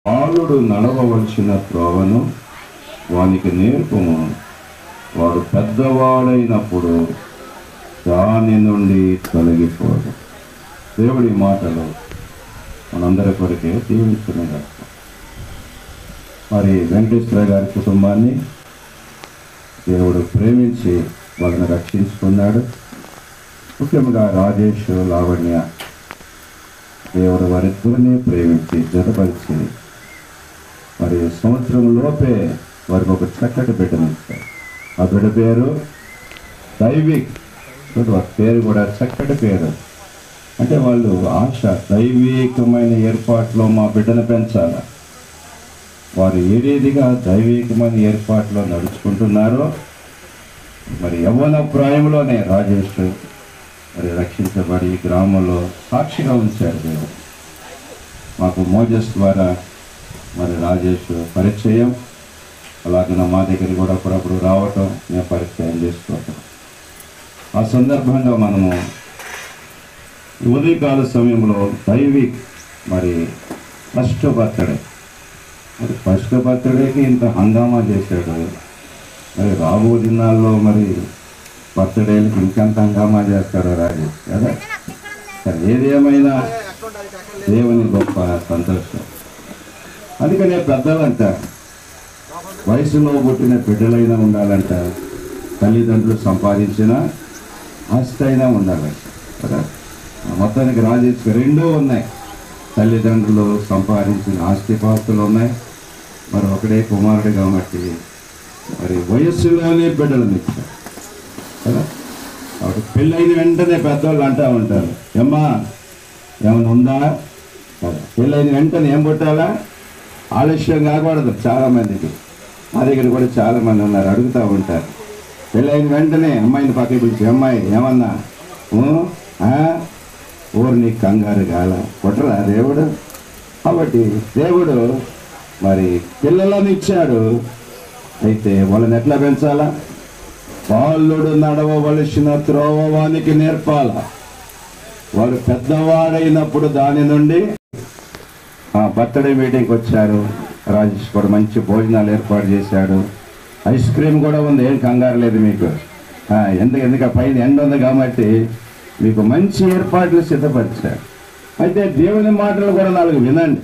బాలుడు నడవవలసిన త్రోవను వానికి నేర్పము వాడు పెద్దవాడైనప్పుడు దాని నుండి తొలగిపోదు దేవుడి మాటలు మనందరి కొరకే దీవించిన మరి వెంకటేశ్వర గారి కుటుంబాన్ని దేవుడు ప్రేమించి వాళ్ళని రక్షించుకున్నాడు ముఖ్యంగా రాజేష్ లావణ్య దేవుడు వారిద్దరిని ప్రేమించి జతపరిచి మరి సంవత్సరం లోపే వారికి ఒక చక్కటి బిడ్డనిచ్చారు ఆ బిడ్డ పేరు దైవిక్ చూడు, వారి పేరు కూడా చక్కటి పేరు అంటే వాళ్ళు ఆశ దైవికమైన ఏర్పాట్లో మా బిడ్డను పెంచాలి వారు ఏ రీతిగా దైవికమైన ఏర్పాట్లో నడుచుకుంటున్నారో మరి యవ్వన ప్రాయంలోనే రాజేష్ మరి రక్షించబడి ఈ గ్రామంలో సాక్షిగా ఉంచాడు దేవుడు మాకు మోజస్ ద్వారా మరి రాజేష్ పరిచయం అలాగే మా దగ్గర కూడా అప్పుడప్పుడు రావటం మేము పరిచయం చేసుకోవటం ఆ సందర్భంగా మనము ఈ ఉదయకాల సమయంలో దైవిక్ మరి ఫస్ట్ బర్త్డే మరి ఫస్ట్ బర్త్డేకి ఇంత హంగామా చేశాడు మరి రాబో దినాల్లో మరి బర్త్డేలకు ఇంకెంత హంగామా చేస్తాడో రాజేష్ కదా సరే ఏది ఏమైనా దేవుని గొప్ప సంతోషం అందుకనే పెద్దలు అంటారు వయసులో పుట్టిన బిడ్డలైనా ఉండాలంట తల్లిదండ్రులు సంపాదించిన ఆస్తి అయినా ఉండాలంట కదా మొత్తానికి రాజేష్ రెండూ ఉన్నాయి తల్లిదండ్రులు సంపాదించిన ఆస్తిపాస్తులు ఉన్నాయి మరి ఒకడే కుమారుడు కాబట్టి మరి వయస్సులోనే బిడ్డలను ఇచ్చారు కదా కాబట్టి పెళ్ళైన వెంటనే పెద్దవాళ్ళు అంటూ ఉంటారు ఏమ్మా ఏమైనా ఉందా కదా పెళ్ళైన వెంటనే ఏం పుట్టాలా ఆలస్యం కాకూడదు చాలా మందికి మా దగ్గర కూడా చాలా మంది ఉన్నారు అడుగుతూ ఉంటారు పెళ్ళైన వెంటనే అమ్మాయిని పక్కకి పిలిచి అమ్మాయి ఏమన్నా ఊ? ఆ? ఊరు నీకు కంగారు కాల పుట్టరా దేవుడు కాబట్టి దేవుడు మరి పిల్లలను ఇచ్చాడు అయితే వాళ్ళని ఎట్లా పెంచాలా బాలుడు నడవవలసిన త్రోవవానికి నేర్పాల వాడు పెద్దవాడైనప్పుడు దాని నుండి ఆ బర్త్డే మీటింగ్కి వచ్చారు రాజేష్ కూడా మంచి భోజనాలు ఏర్పాటు చేశాడు ఐస్ క్రీమ్ కూడా ఉంది ఏం కంగారు లేదు మీకు ఆ, ఎందుకు ఎందుకు ఆ పైన ఎండ ఉంది కాబట్టి మీకు మంచి ఏర్పాట్లు సిద్ధపరిచారు అయితే దేవుని మాటలు కూడా నాలుగు వినండి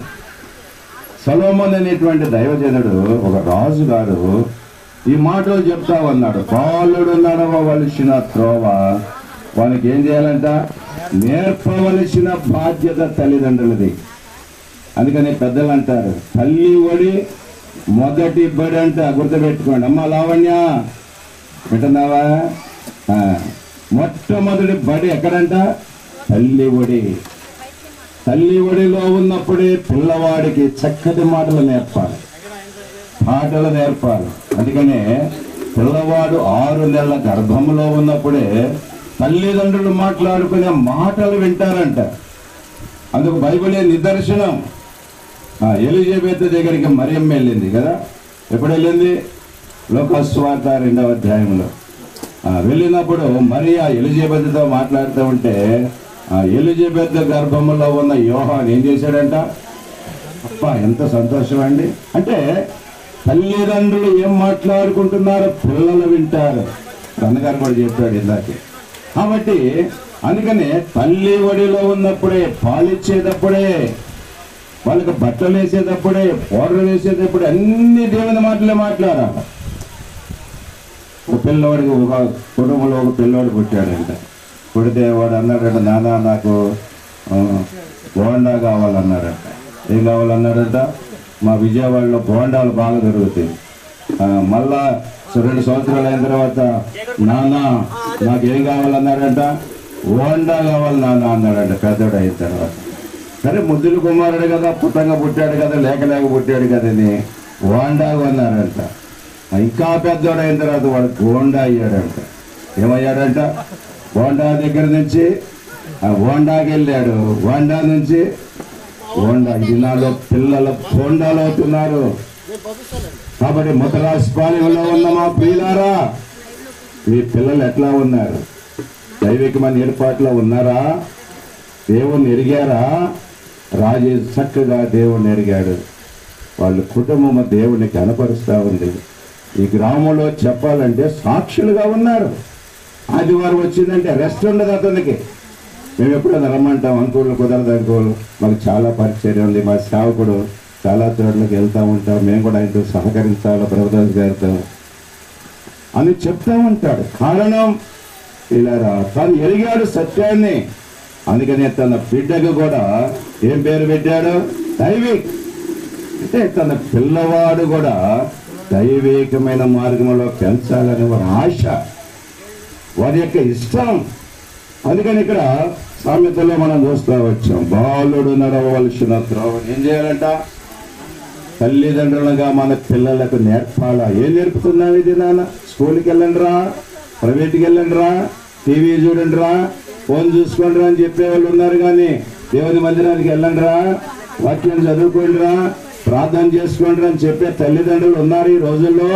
సలోమన్ అనేటువంటి దైవజనుడు ఒక రాజు గారు ఈ మాటలు చెప్తా ఉన్నాడు బాలుడు నడవవలసిన త్రోవ వానికి ఏం చేయాలంట నేర్పవలసిన బాధ్యత తల్లిదండ్రులది అందుకని పెద్దలు అంటారు తల్లి ఒడి మొదటి బడి అంట గుర్తుపెట్టుకోండి అమ్మ లావణ్య వింటున్నావా ఆ, మొట్టమొదటి బడి ఎక్కడంట తల్లి ఒడి తల్లి ఒడిలో ఉన్నప్పుడే పిల్లవాడికి చక్కటి మాటలు నేర్పాలి పాటలు నేర్పాలి అందుకనే పిల్లవాడు ఆరు నెలల గర్భంలో ఉన్నప్పుడే తల్లిదండ్రులు మాట్లాడుకునే మాటలు వింటారంట అందుకు బైబిలే నిదర్శనం ఆ, ఎలిజబెత్ దగ్గరికి మరియమ్మ వెళ్ళింది కదా ఎప్పుడు వెళ్ళింది లోకస్వార్త రెండవ అధ్యాయంలో ఆ, వెళ్ళినప్పుడు మరియా ఎలిజబెత్తో మాట్లాడుతూ ఉంటే ఆ ఎలిజబెత్ గర్భంలో ఉన్న యోహాన్ ఏం చేశాడంట అబ్బా ఎంత సంతోషం అండి అంటే తల్లిదండ్రులు ఏం మాట్లాడుకుంటున్నారో పిల్లలు వింటారు అన్నగారు కూడా చెప్పాడు ఇందాకే కాబట్టి అందుకనే తల్లి ఒడిలో ఉన్నప్పుడే పాలిచ్చేటప్పుడే వాళ్ళకి బట్టలు వేసేటప్పుడే పౌడర్ వేసేటప్పుడు అన్ని దేవుని మాటలే మాట్లాడాలి ఒక పిల్లవాడికి ఒక కుటుంబంలో ఒక పిల్లవాడు పుట్టాడంట పుడితే వాడు అన్నాడంట నాన్న నాకు ఆ, బోండా కావాలన్నాడంట ఏం కావాలన్నాడంట మా విజయవాడలో బోండాలు బాగా దొరుకుతాయి ఆ, మళ్ళా రెండు సంవత్సరాలు అయిన తర్వాత నాన్న నాకు ఏం కావాలన్నాడంట బోండా కావాలి నాన్న అన్నాడంట పెద్దోడు అయిన తర్వాత సరే ముద్దులు కుమారుడు కదా పుట్టంగా పుట్టాడు కదా లేక లేక పుట్టాడు కదని బోండా కొన్నారంట ఇంకా పెద్దోడు అయిన తర్వాత వాడు బోండా అయ్యాడంట ఏమయ్యాడంట బోండా దగ్గర నుంచి ఆ బోండాకి వెళ్ళాడు బోండా నుంచి బోండా ఈ దినాల్లో పిల్లలు బోండాలు అవుతున్నారు కాబట్టి ముతరాస్పాలయంలో ఉన్న మా ప్రియులారా మీ పిల్లలు ఎట్లా ఉన్నారు దైవికమైన ఏర్పాట్లో ఉన్నారా దేవుణ్ణి ఎరిగారా రాజు చక్కగా దేవుణ్ణి ఎరిగాడు వాళ్ళ కుటుంబం దేవుని కనపరుస్తూ ఉంది ఈ గ్రామంలో చెప్పాలంటే సాక్షులుగా ఉన్నారు ఆదివారం వచ్చిందంటే రెస్ట్ ఉండదు అతనికి మేము ఎప్పుడైనా రమ్మంటాం అనుకూలం కుదరదు అనుకోలు మాకు చాలా పరిచయం ఉంది మా సేవకుడు చాలా చోట్లకి వెళ్తూ ఉంటాం మేము కూడా ఆయనతో సహకరించాలి ప్రభుదాస్ గారితో అని చెప్తా ఉంటాడు కారణం ఇలా తను ఎరిగాడు సత్యాన్ని అందుకనే తన బిడ్డకు కూడా ఏం పేరు పెట్టాడు దైవిక్ అంటే తన పిల్లవాడు కూడా దైవికమైన మార్గంలో పెంచాలని వారి ఆశ వారి యొక్క ఇష్టం అందుకని ఇక్కడ సామెతలో మనం చూస్తూ వచ్చాం బాలుడు నడవలసిన త్రోవ ఏం చేయాలంట తల్లిదండ్రులుగా మన పిల్లలకు నేర్పాలా ఏం నేర్పుతున్నావు ఇది నాన్న స్కూల్కి వెళ్ళండి రా ప్రైవేట్కి వెళ్ళండి రా టీవీ చూడండి రా ఫోన్ చూసుకోండి రా అని చెప్పేవాళ్ళు ఉన్నారు కానీ దేవుని మందిరానికి వెళ్ళండి రా వాక్యం చదువుకోండి రా ప్రార్థన చేసుకోండి రా అని చెప్పే తల్లిదండ్రులు ఉన్నారు ఈ రోజుల్లో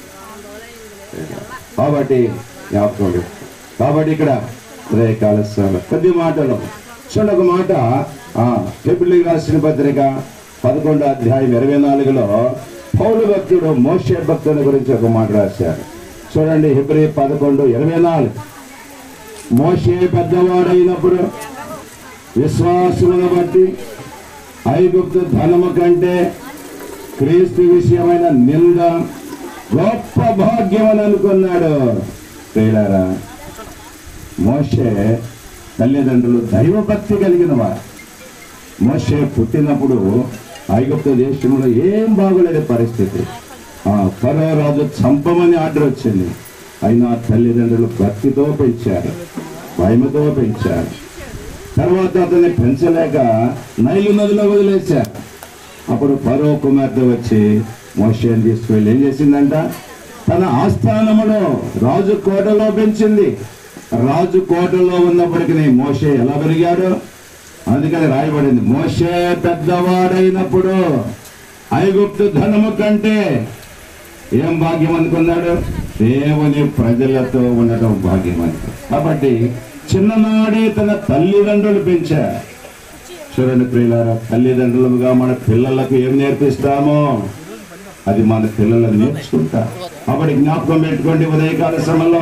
కాబట్టి జ్ఞాపకం లేదు. కాబట్టి ఇక్కడ రే కాలస్వామి కొద్ది మాటలు చూడండి ఒక మాట ఆ, ఫిబ్రవరి రాసిన పత్రిక పదకొండో అధ్యాయం ఇరవై నాలుగులో పౌలు భక్తుడు మోషే భక్తుని గురించి ఒక మాట రాశారు చూడండి ఫిబ్రవరి పదకొండు ఇరవై నాలుగు మోషే పెద్దవాడైనప్పుడు విశ్వాసమును బట్టి ఐగుప్తు ధనము కంటే క్రీస్తు విషయమైన నింద గొప్ప భాగ్యం అని అనుకున్నాడు ప్రియులారా మోషే తల్లిదండ్రులు దైవభక్తి కలిగిన వారు మోషే పుట్టినప్పుడు ఐగుప్తు దేశంలో ఏం బాగోలేని పరిస్థితి ఆ ఫరో రాజు చంపమని ఆర్డర్ వచ్చింది అయినా తల్లిదండ్రులు భక్తితో పెంచారు భయముతో పెంచారు తర్వాత అతన్ని పెంచలేక నైలు నదిలో వదిలేశారు అప్పుడు ఫరో కుమార్తె వచ్చి మోషేని తీసుకువెళ్ళి ఏం చేసిందంట తన ఆస్థానములో రాజు కోటలో పెంచింది రాజు కోటలో ఉన్నప్పటికీ మోషే ఎలా పెరిగాడు అందుకని రాయబడింది మోషే పెద్దవాడైనప్పుడు ఐగుప్తు ధనము కంటే ఏం భాగ్యం అనుకున్నాడు దేవుని ప్రజలతో ఉండటం భాగ్యం అనుకో కాబట్టి చిన్ననాడే తన తల్లిదండ్రులు పెంచారు చూడండి ప్రియులారా తల్లిదండ్రులుగా మన పిల్లలకు ఏం నేర్పిస్తామో అది మన పిల్లలు నేర్చుకుంటారు కాబట్టి జ్ఞాపకం పెట్టుకోండి ఉదయకాల సమయంలో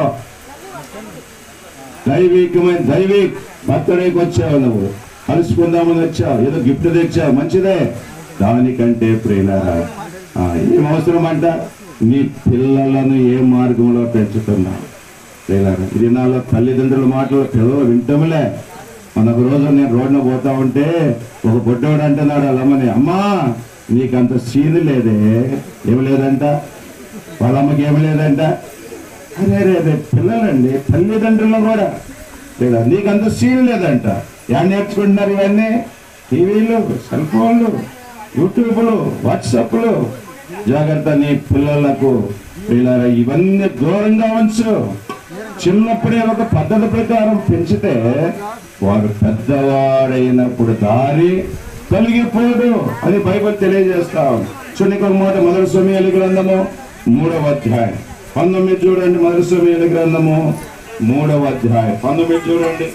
దైవికమైన దైవిక్ బర్త్డేకి వచ్చావు నువ్వు కలుసుకుందామని వచ్చావు ఏదో గిఫ్ట్ తెచ్చావు మంచిదే దానికంటే ప్రియులారా ఆ, ఏం అవసరం అంట నీ పిల్లలను ఏ మార్గంలో పెంచుతున్నావు ప్రియులారా ఈ దినాల్లో తల్లిదండ్రుల మాటలు పిల్లలు వింటములే మన ఒక రోజు నేను రోడ్డున పోతా ఉంటే ఒక బొడ్డోడు అంటున్నాడు వాళ్ళ అమ్మని అమ్మా నీకంత సీన్ లేదే ఏమి లేదంట వాళ్ళ అమ్మకి ఏమి లేదంట అరే రే రే పిల్లలండి తల్లిదండ్రులు కూడా లేదా నీకంత సీన్ లేదంట యా నేర్చుకుంటున్నారు ఇవన్నీ టీవీలు సెల్ ఫోన్లు యూట్యూబ్లు వాట్సాప్లు జాగ్రత్త నీ పిల్లలకు పిల్లల ఇవన్నీ దూరంగా ఉంచు చిన్నప్పుడే ఒక పద్ధతి ప్రకారం పెంచితే వారు పెద్దవాడైనప్పుడు దారి తొలగిపోడు అని బైబిల్ తెలియజేస్తాం చూడండి ఒక మాట మొదటి సమయాల గ్రంథము మూడవ అధ్యాయం పంతొమ్మిది చూడండి మొదటి సమయాల గ్రంథము మూడవ అధ్యాయం పంతొమ్మిది చూడండి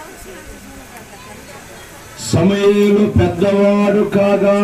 సమయలు పెద్దవాడు కాగా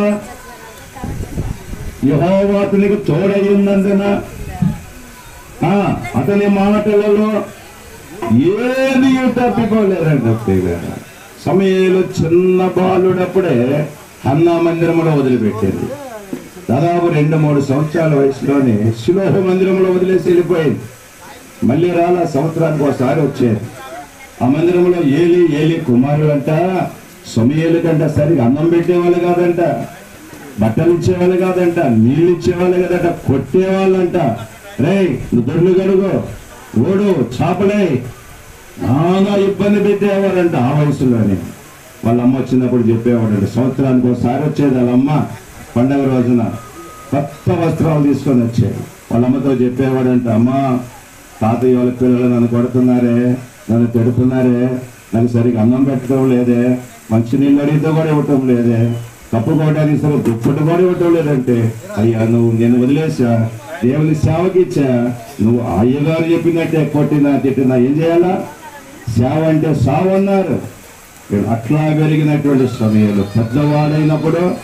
యెహోవా అతనికి తోడయ్యున్నందున ఆ, అతని మాటలలో ఏది తప్పిపోలేదండి ప్రియులారా. సమయంలో చిన్న బాలుడప్పుడే అన్నా మందిరంలో వదిలిపెట్టింది దాదాపు రెండు మూడు సంవత్సరాల వయసులోనే శిలోహ మందిరంలో వదిలేసి వెళ్ళిపోయింది మళ్ళీ రాలా సంవత్సరానికి ఒకసారి వచ్చేది ఆ మందిరంలో ఏలి ఏలి కుమారులంట సమయలు కంట సరిగా అన్నం పెట్టేవాళ్ళు కాదంట బట్టలు ఇచ్చేవాళ్ళు కాదంట నీళ్ళు ఇచ్చేవాళ్ళు కాదంట కొట్టేవాళ్ళంట రే నువ్వు దొడ్లు గడుగు ఓడు చాపలే నానా ఇబ్బంది పెట్టేవారంట ఆ వయసులోనే వాళ్ళ అమ్మ వచ్చినప్పుడు చెప్పేవాడంట సంవత్సరానికి ఒకసారి వచ్చేది వాళ్ళ అమ్మ పండగ రోజున కొత్త వస్త్రాలు తీసుకొని వచ్చేది వాళ్ళ అమ్మతో చెప్పేవాడంట అమ్మా తాతయ్య వాళ్ళ పిల్లలు నన్ను కొడుతున్నారే నన్ను తిడుతున్నారే నాకు సరిగ్గా అన్నం పెట్టడం లేదే మంచి నీళ్ళు అడిగితే కూడా ఇవ్వటం లేదే కప్పుకోవడానికి సరే దుప్పటి కూడా ఇవ్వటం లేదంటే అయ్యా నువ్వు నేను వదిలేసా దేవుని సేవకి ఇచ్చా నువ్వు అయ్యగారు చెప్పినట్టే కొట్టినా తిట్టినా ఏం చేయాలా సేవ అంటే సావు అన్నారు వీడు అట్లా పెరిగినటువంటి సమయంలో పెద్దవాడైనప్పుడు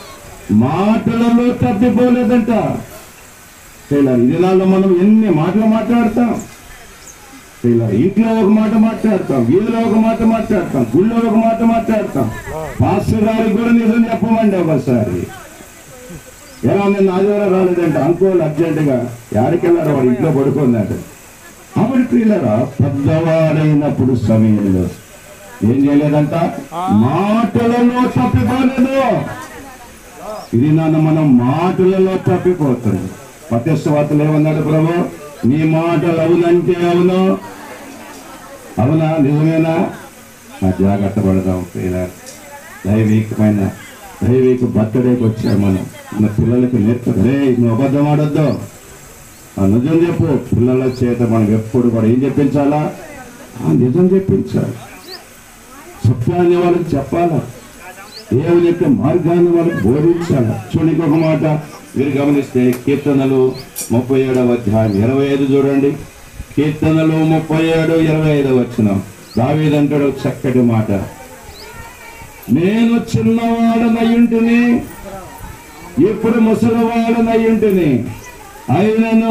మాటలలో తప్పిపోలేదంట ఇలా ఈ దినాల్లో మనం ఎన్ని మాటలు మాట్లాడతాం ఇలా ఇంట్లో ఒక మాట మాట్లాడతాం వీధిలో ఒక మాట మాట్లాడతాం గుళ్ళో ఒక మాట మాట్లాడతాం పాస్టర్ గారికి కూడా నిజం చెప్పమండి ఒకసారి ఎలా నిన్న ఆదివారం రాలేదంటే అంకోళ్ళు అర్జెంటుగా యాడికెళ్ళారు వాడు ఇంట్లో పడుకున్నాడు అప్పుడు ప్రియులరా పెద్దవాడైనప్పుడు సమయంలో ఏం చేయలేదంట మాటలలో తప్పిపోలేదు ఇది నాన్న మనం మాటలలో తప్పిపోతుంది పత్యస్వార్తలు ఏమన్నాడు ప్రభు నీ మాటలు అవునంటే అవును అవునా నిజమేనా ఆ జాగ్రత్త పడదాం ప్రియులారా. దైవికమైన దైవిక బర్త్డేకి వచ్చాం మనం మన పిల్లలకి నేర్పదు రే నువ్వు అబద్ధం ఆడొద్దు ఆ నిజం చెప్పు పిల్లల చేత మనం ఎప్పుడు కూడా ఏం చెప్పించాలా ఆ నిజం చెప్పించాలి సత్యాన్ని వాళ్ళకి చెప్పాలా దేవుని యొక్క మార్గాన్ని వాళ్ళకి బోధించాలి చూడండి ఒక మాట మీరు గమనిస్తే కీర్తనలు ముప్పై ఏడవ అధ్యాయం ఇరవై ఐదు చూడండి కీర్తనలు ముప్పై ఏడు ఇరవై ఐదు వచ్చిన దావీదంటాడు చక్కటి మాట నేను చిన్నవాడనయ్యుంటిని ఇప్పుడు ముసలివాడనయ్యుంటిని అయినను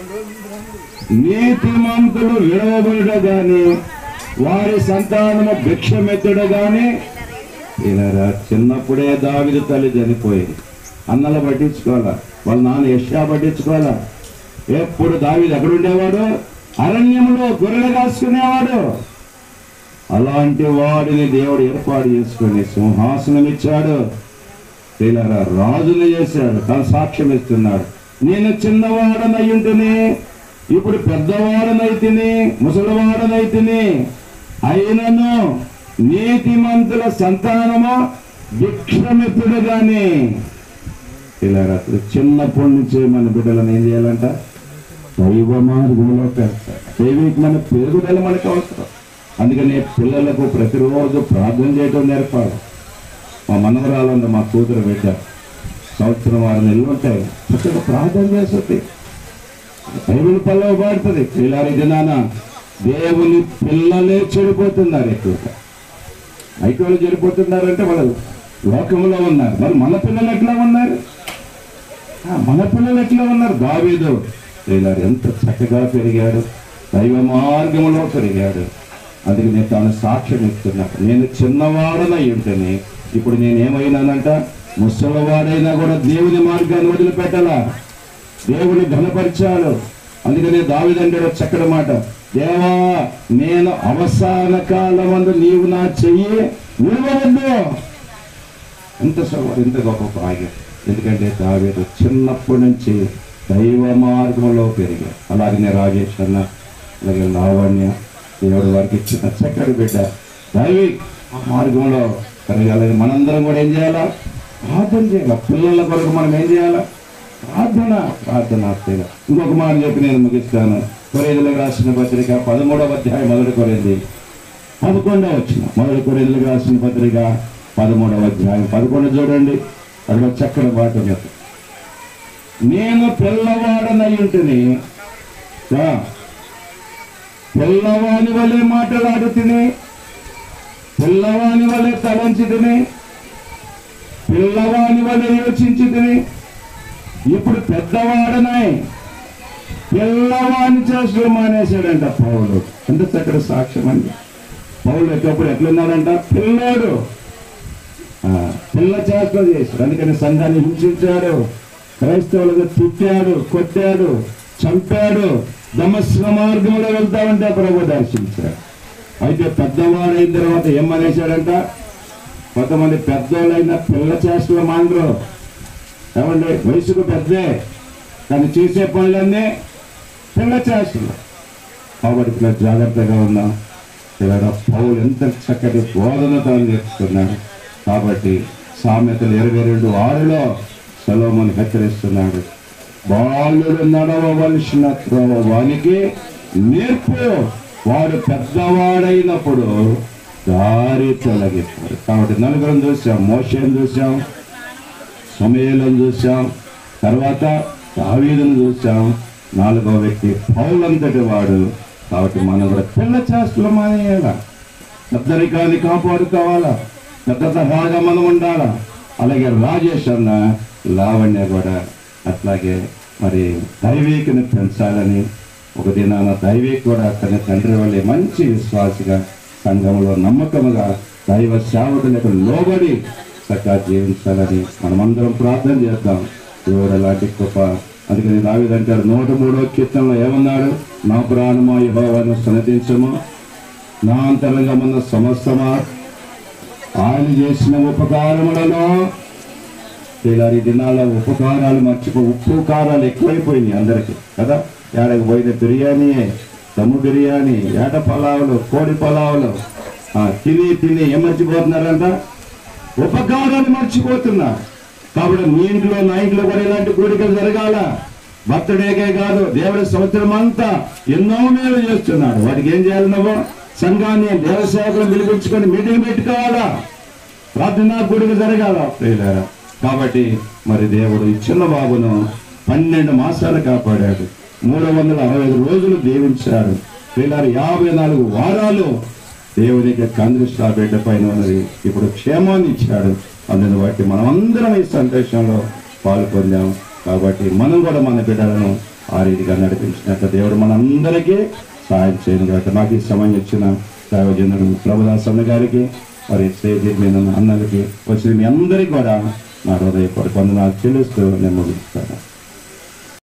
నీతిమంతుడు విడవబడుట గాని వారి సంతానము భిక్షమెత్తుడు గాని ఈయనరా చిన్నప్పుడే దావిదు తల్లి చనిపోయింది అన్నలు పట్టించుకోవాలా వాళ్ళ నాన్న యశా పట్టించుకోవాలా ఎప్పుడు దావిదు ఎక్కడుండేవాడు అరణ్యంలో గొర్రెలు కాసుకునేవాడు అలాంటి వాడిని దేవుడు ఏర్పాటు చేసుకుని సింహాసనం ఇచ్చాడు తేలారా రాజుని చేశాడు తన సాక్ష్యం ఇస్తున్నాడు నేను చిన్నవాడనయ్యుంటిని ఇప్పుడు పెద్దవాడనైతిని ముసలివాడనైతిని అయినను నీతిమంతుల సంతానము భిక్షమెత్తుడు గాని ఇలా చిన్నప్పటి నుంచి మన బిడ్డలను ఏం చేయాలంట దైవ మార్గంలో పెడతారు దైవికమైన పెరుగుదల మనకు అవసరం అందుకని పిల్లలకు ప్రతిరోజు ప్రార్థన చేయడం నేర్పాలి మా మనవరాలు ఉంది మా కూతురు బిడ్డ సంవత్సరం ఆరు నెలలు ఉంటాయి చక్కగా ప్రార్థన చేస్తుంది బైబిల్ పల్లవ పాడుతుంది పిల్లారి దినాన దేవుని పిల్లలే చెడిపోతున్నారు ఎక్కువగా అయితే వాళ్ళు చెడిపోతున్నారంటే వాళ్ళు లోకంలో ఉన్నారు మరి మన పిల్లలు ఎట్లా ఉన్నారు ఆ, మన పిల్లలు ఎట్లా ఉన్నారు దావీదు పిల్లారు ఎంత చక్కగా పెరిగాడు దైవ మార్గంలో పెరిగాడు అందుకే నేను తాను సాక్ష్యం ఇస్తున్నాను నేను చిన్నవాడనై ఉంటేనే ఇప్పుడు నేను ఏమైనానంట ముసలివాడైనా కూడా దేవుని మార్గాన్ని వదిలిపెట్టాలా దేవుని ఘనపరిచాడు అందుకనే దావిదంటాడు చక్కటి మాట దేవా నేను అవసాన కాలమందు నీవు నా చెయ్యి విడవద్దు ఎంత సవాలు ఎంత గొప్ప భాగ్యం ఎందుకంటే దావీదు చిన్నప్పటి నుంచి దైవ మార్గంలో పెరిగాడు అలాగనే రాజేష్ అన్న అలాగే లావణ్య దేవుడు వారికి ఇచ్చిన చక్కటి బిడ్డ దైవి ఆ మార్గంలో పెరగాలని మనందరం కూడా ఏం చేయాలా ప్రార్థన చేయాలి పిల్లల కొరకు మనం ఏం చేయాలా ప్రార్థన ప్రార్థన చేయాలి ఇంకొక మాట చెప్పి నేను ముగిస్తాను కొరేదులకు రాసిన పత్రిక పదమూడవ అధ్యాయం మొదటి కొరింది పదకొండవ వచ్చిన మొదటి కొరిందులకు రాసిన పత్రిక పదమూడవ అధ్యాయం పదకొండు చూడండి అక్కడ చక్కని మాట ఉంది నేను పిల్లవాడనై ఉంటుని పిల్లవాని వలె మాట్లాడుతుని పిల్లవాని వలె తలంచి తిని పిల్లవాని వలె యోచించి తిని ఇప్పుడు పెద్దవాడనై పిల్లవాని చేస్తూ మానేశాడంట పౌలు ఎంత చక్కటి సాక్ష్యం అండి పౌలు ఎక్కప్పుడు ఎట్లున్నాడంట పిల్లాడు ఆ, పిల్ల చేష్టలు చేశాడు అందుకని సంఘాన్ని హింసించాడు క్రైస్తవులకు తిట్టాడు కొట్టాడు చంపాడు దమస్క మార్గంలో వెళ్తామంటే ప్రభు దర్శించాడు అయితే పెద్దవాడైన తర్వాత ఏమనేశాడంట కొంతమంది పెద్దోళ్ళైన పిల్ల చేష్టలు మాండ్రు ఏమండి వయసుకు పెద్దే కానీ చేసే పనులన్నీ పిల్ల చేష్టలు కాబట్టి ఇలా జాగ్రత్తగా ఉన్నాం ఇలా పౌలు ఎంత చక్కటి బోధన తాను నేర్చుకున్నాడు కాబట్టి సామెతలు ఇరవై రెండు ఆరులో సలోమని హెచ్చరిస్తున్నాడు బాలుడు నడవవలసిన త్రోవ వానికి నేర్పు వాడు పెద్దవాడైనప్పుడు దారి తొలగిస్తాడు కాబట్టి నలుగురం చూసాం మోషన్ చూసాం సమయలను చూసాం తర్వాత దావీదును చూసాం నాలుగో వ్యక్తి పౌలంతటి వాడు కాబట్టి మనం కూడా పిల్ల చేష్టలు మానేయాల పెద్దరికాన్ని కాపాడుకోవాలా పెద్ద సహాగా మనం ఉండాలా అలాగే రాజేష్ అన్న లావణ్య కూడా అట్లాగే మరి దైవీకుని పెంచాలని ఒక దినాన దైవీక్ కూడా తన తండ్రి వల్లే మంచి విశ్వాసిగా సంఘంలో నమ్మకముగా దైవ సేవకులకు లోబడి చక్కగా జీవించాలని మనమందరం ప్రార్థన చేద్దాం దేవుడు అలాంటి కృప అందుకని దావిదంటాడు నూట మూడో కీర్తనలో ఏమన్నాడు నా ప్రాణమా యహోవాను సన్నతించము నా అంతరంగమున్న సమస్తమా ఆయన చేసిన ఉపకారములను ఇలాంటి దినాల్లో ఉపకారాలు మర్చిపో ఉప్పు కారాలు ఎక్కువైపోయినాయి అందరికి కదా ఏడకి పోయిన బిర్యానీ దమ్ము బిర్యానీ ఏట పలావులు కోడి పలావులు ఆ, తిని తిని ఏం మర్చిపోతున్నారంట ఉపకారాలు మర్చిపోతున్నారు కాబట్టి మీ ఇంట్లో నా ఇంట్లో కూడా ఇలాంటి కోరికలు జరగాల బర్త్డేకే కాదు దేవుడి సంవత్సరం అంతా ఎన్నో మేలు చేస్తున్నాడు వాటికి ఏం చేయాలి నువ్వు సంఘాన్ని దేవసేవకులను పిలిపించుకొని మీటింగ్ పెట్టుకోవాలా ప్రార్థనా కూడిక జరగాల ప్రియులారా కాబట్టి మరి దేవుడు ఈ చిన్న బాబును పన్నెండు మాసాలు కాపాడాడు మూడు వందల అరవై ఐదు రోజులు దీవించాడు ప్రియులారు యాభై నాలుగు వారాలు దేవునికి కందృష్టి బిడ్డ పైన ఉన్నది ఇప్పుడు క్షేమాన్ని ఇచ్చాడు అందుని బట్టి మనం అందరం ఈ సంతోషంలో పాల్పొందాం కాబట్టి మనం కూడా మన బిడ్డలను ఆ రీతిగా నడిపించినట్టు దేవుడు మనందరికీ సహాయం చేయను కాబట్టి నాకు ఈ సమయం ఇచ్చిన దైవజనుడు ప్రభుదాసన్న గారికి మరి స్టేజీ మీద ఉన్న అన్నలకి వచ్చిన మీ అందరికీ కూడా నా హృదయపూర్వక వందనాలు చెల్లిస్తూ నేను ముగిస్తాను